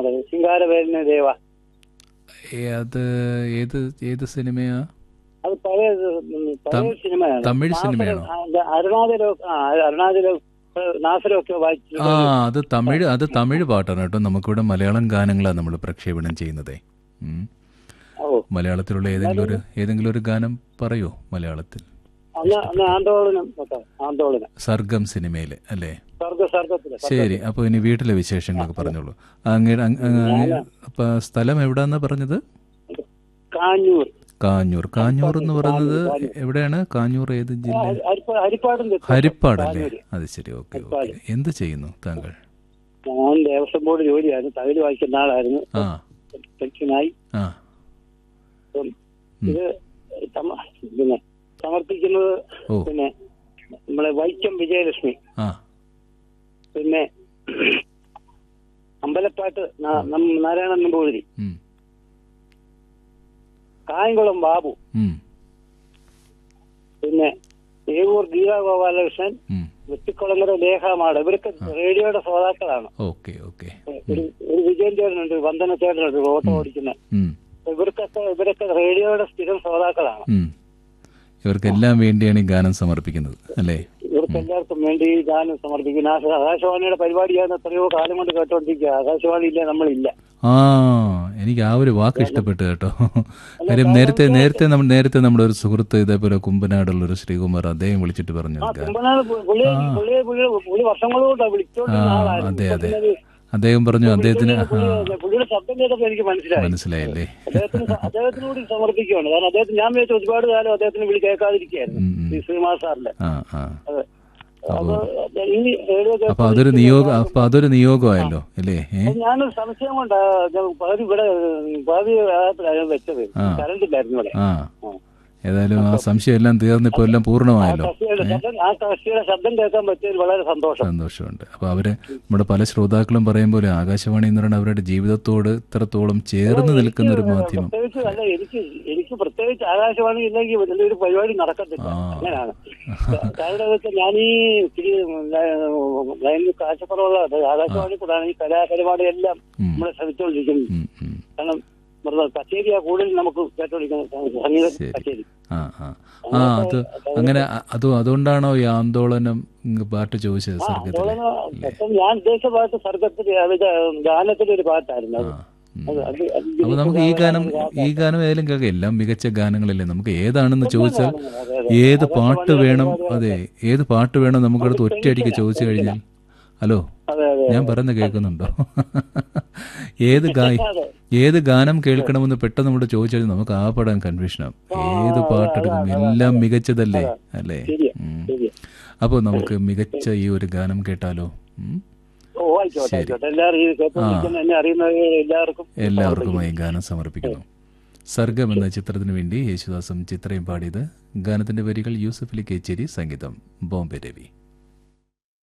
നമ്മുടെ ശിങ്കാരവേലിന് ദേവ ഏ, അത് ഏത് ഏത് സിനിമയാ അത് പഴയ ഉം, പഴയ തം- സിനിമയാണ് തമിഴ് നാസർ- സിനിമയാണോ? ആ, ഇത് അരുണാചലോ ആ അരുണാചലോ നാസരൊക്കെ വായിച്ചു ആ അത് തമിഴ് അത് തമിഴ് പാട്ടാണ് കേട്ടോ നമുക്കിവിടെ മലയാളം ഗാനങ്ങളാണ് നമ്മൾ പ്രക്ഷേപണം ചെയ്യുന്നതേ ഉം. ഓ മലയാളത്തിലുള്ള ഏതെങ്കിലും ഒരു ഏതെങ്കിലും ഒരു ഗാനം പറയോ മലയാളത്തിൽ അന്ന് അന്ന് ആന്തോളനം ഒക്കെ ആന്തോളനം സർഗം സിനിമയിലെ അല്ലേ സർഗ സർഗത്തില് ശരി അപ്പോൾ ഇനി വീട്ടിലെ വിശേഷങ്ങളൊക്കെ പറഞ്ഞോളൂ അങ്ങയുടെ അങ്ങ് അങ്ങ് അപ്പൊ സ്ഥലം എവിടാന്നാ പറഞ്ഞത് കാഞ്ഞൂർ കാഞ്ഞൂർ കാഞ്ഞൂർ എന്ന് പറയുന്നത് എവിടെയാണ് കാഞ്ഞൂർ ഏത് ജില്ല ഹരിപ്പാ- ഹരിപ്പാടിന്റെ ഹരിപ്പാടല്ലേ അത് ശരി ഓക്കെ ഓക്കെ എന്ത് ചെയ്യുന്നു താങ്കൾ ഞാൻ ദേവസ്വം ബോർഡ് ജോലിയായിരുന്നു തകല് വായിക്കുന്ന ആളായിരുന്നു ആ പെൻഷനായി ആ അപ്പം ഇത് സമ- പിന്നെ സമർപ്പിക്കുന്നത് ഓ പിന്നെ നമ്മളെ വൈക്കം വിജയലക്ഷ്മി ആ പിന്നെ അമ്പലപ്പാട്ട് ന- നം- നാരായണൻ നമ്പൂതിരി ഉം, കായംകുളം ബാബു ഉം, പിന്നെ ഏവൂർ ഗീതാ ഗോപാലകൃഷ്ണൻ ഉം. വെട്ടിക്കുളങ്ങര ലേഖമാട് ഇവരൊക്കെ റേഡിയോയുടെ ശ്രോതാക്കളാണ് ഓക്കെ ഓക്കെ ഒരു ഒരു വിജയൻ ചേട്ടനുണ്ട് വന്ദന ചേട്ടനുണ്ട് ഓട്ടോ ഓടിക്കുന്ന ഉം, ഇവർക്കൊക്കെ ഇവരൊക്കെ റേഡിയോയുടെ സ്ഥിരം ശ്രോതാക്കളാണ് ഉം. ഇവർക്കെല്ലാം വേണ്ടിയാണ് ഈ ഗാനം സമർപ്പിക്കുന്നത് അല്ലേ ഇവർക്ക് എല്ലാവർക്കും വേണ്ടി ഈ ഗാനം സമർപ്പിക്കുന്ന ആശ- ആകാശവാണിയുടെ പരിപാടിയാണ് എത്രയോ കാലം കൊണ്ട് കേട്ടോണ്ടിരിക്കുക ആകാശവാണി ഇല്ല നമ്മളില്ല ആ എനിക്ക് ആ ഒരു വാക്ക് ഇഷ്ടപ്പെട്ടു കേട്ടോ കാര്യം നേരത്തെ നേരത്തെ നമ്മൾ നേരത്തെ നമ്മുടെ ഒരു സുഹൃത്ത് ഇതേപോലെ കുമ്പനാടുള്ള ഒരു ശ്രീകുമാർ അദ്ദേഹം വിളിച്ചിട്ട് പറഞ്ഞു ആ ഗാനം. കുമ്പനാട് പു- പുള്ളി പുള്ളി പുള്ളി പുള്ളി വർഷങ്ങളോട്ടാ വിളിച്ചോണ്ടിരുന്ന ആ, ആളായിരുന്നു അതെ, ഇപ്പൊ അതെ. പിന്നെ അത് അദ്ദേഹം പറഞ്ഞു അദ്ദേഹത്തിന് ആ, പുള്ളി- പുള്ളിയുടെ ശബ്ദം കേട്ടപ്പോ എനിക്ക് മനസ്സിലായി മനസ്സിലായില്ലേ അദ്ദേഹത്തിന് സ- അദ്ദേഹത്തിന് കൂടി സമർപ്പിക്കുകയാണ് കാരണം അദ്ദേഹത്തിന് ഞാൻ വിചാരിച്ചു ഒരുപാട് കാലം അദ്ദേഹത്തിന് വിളി കേൾക്കാതിരിക്കുകയായിരുന്നു ഉം, ഉം. ശ്രീ ശ്രീമാ സാറിന്റെ ആ ആ അതെ അപ്പൊ ഈ റേഡിയോ അപ്പൊ അതൊരു നിയോഗ അപ്പൊ അതൊരു നിയോഗമായല്ലോ അല്ലേ ഏ ഞാനൊരു സംശയം കൊണ്ട് പകുതി ഇവിടെ പകുതി ഭാഗത്തിലാണ് വെച്ചത് ആ. കറണ്ട് ഇല്ലായിരുന്നു ഇവിടെ ആ ആ. ഏതായാലും ആ സംശയം എല്ലാം തീർന്നിപ്പോ എല്ലാം ആ പൂർണ്ണമായല്ലോ കക്ഷിയുടെ ശബ്ദം ആ കക്ഷിയുടെ ശബ്ദം കേൾക്കാൻ പറ്റിയതിൽ വളരെ സന്തോഷം സന്തോഷമുണ്ട് അപ്പൊ അവര് നമ്മുടെ പല ശ്രോതാക്കളും പറയും പോലെ ആകാശവാണി എന്ന് പറയുന്നത് അവരുടെ ജീവിതത്തോട് ഇത്രത്തോളം ചേർന്ന് നിൽക്കുന്ന ഒരു മാധ്യമം പ്രത്യേകിച്ച് അല്ല എനിക്ക് എനിക്ക് പ്രത്യേകിച്ച് ആകാശവാണി ഇല്ലെങ്കിൽ ഇതിന്റെ ഒരു പരിപാടി നടക്കത്തില്ല ആ. അങ്ങനെയാണ് കാരണം വെച്ചാൽ ഞാൻ ഈ ഇത്തിരി ലൈനിൽ കാഴ്ചക്കുറവുള്ള ആകാശവാണി കൂടാണ് ഈ കലാപരിപാടിയെല്ലാം ഉം. നമ്മളെ ശ്രമിച്ചുകൊണ്ടിരിക്കുന്നത് ഉം, ഉം. കാരണം നമ്മുടെ കച്ചേരിയാ കൂടുതൽ നമുക്ക് കേട്ടോണ്ടിരിക്കുന്നത് സംഗീത ശരി. കച്ചേരി ആ ആ ആ അത് അങ്ങനെ അ- അത് അതുകൊണ്ടാണോ ഈ ആന്തോളനം ഇങ്ങ് പാട്ട് ചോദിച്ചത് സർഗത്തില് അതുപോലെ മൊത്തം ഞാൻ ഉദ്ദേശിച്ച പാട്ട് സർഗത്തിൽ ഗാനത്തിന്റെ ഒരു പാട്ടായിരുന്നു അത് ആ ഉം. അത് അത് അത് അപ്പൊ നമുക്ക് ഈ ഗാനം ഈ ഗാനം ഏതെങ്കിലും കേൾക്കാം എല്ലാം മികച്ച ഗാനങ്ങളല്ലേ നമുക്ക് ഏതാണെന്ന് ചോദിച്ചാൽ ഏത് പാട്ട് വേണം അതെ ഏത് പാട്ട് വേണം നമുക്കടുത്ത് ഒറ്റയടിക്ക് ചോദിച്ചു കഴിഞ്ഞാൽ ഹലോ അതെ അതെ ഞാൻ പറയുന്നത് കേൾക്കുന്നുണ്ടോ ഏത് ഗായ ഏത് ഗാനം കേൾക്കണമെന്ന് പെട്ടെന്ന് നമ്മുടെ ചോദിച്ചു കഴിഞ്ഞാൽ നമുക്ക് ആ പടാൻ കൺഫ്യൂഷനാവും ഏത് പാട്ടെടുക്കും എല്ലാം മികച്ചതല്ലേ അല്ലേ ശരിയാ ഉം. ശരിയാ അപ്പോൾ നമുക്ക് മികച്ച ഈ ഒരു ഗാനം കേട്ടാലോ ഉം? ഓ ആയിക്കോട്ടെ ആയിക്കോട്ടെ എല്ലാവരും ഈ കേട്ടോണ്ടിരിക്കുന്ന എന്നെ അറിയുന്നവർ എല്ലാവർക്കും എല്ലാവർക്കുമായി ഗാനം സമർപ്പിക്കുന്നു സർഗം എന്ന ചിത്രത്തിന് വേണ്ടി യേശുദാസും ചിത്രയും പാടിയത് ഗാനത്തിന്റെ വരികൾ യൂസഫ് അലി കേച്ചേരി സംഗീതം ബോംബെ രവി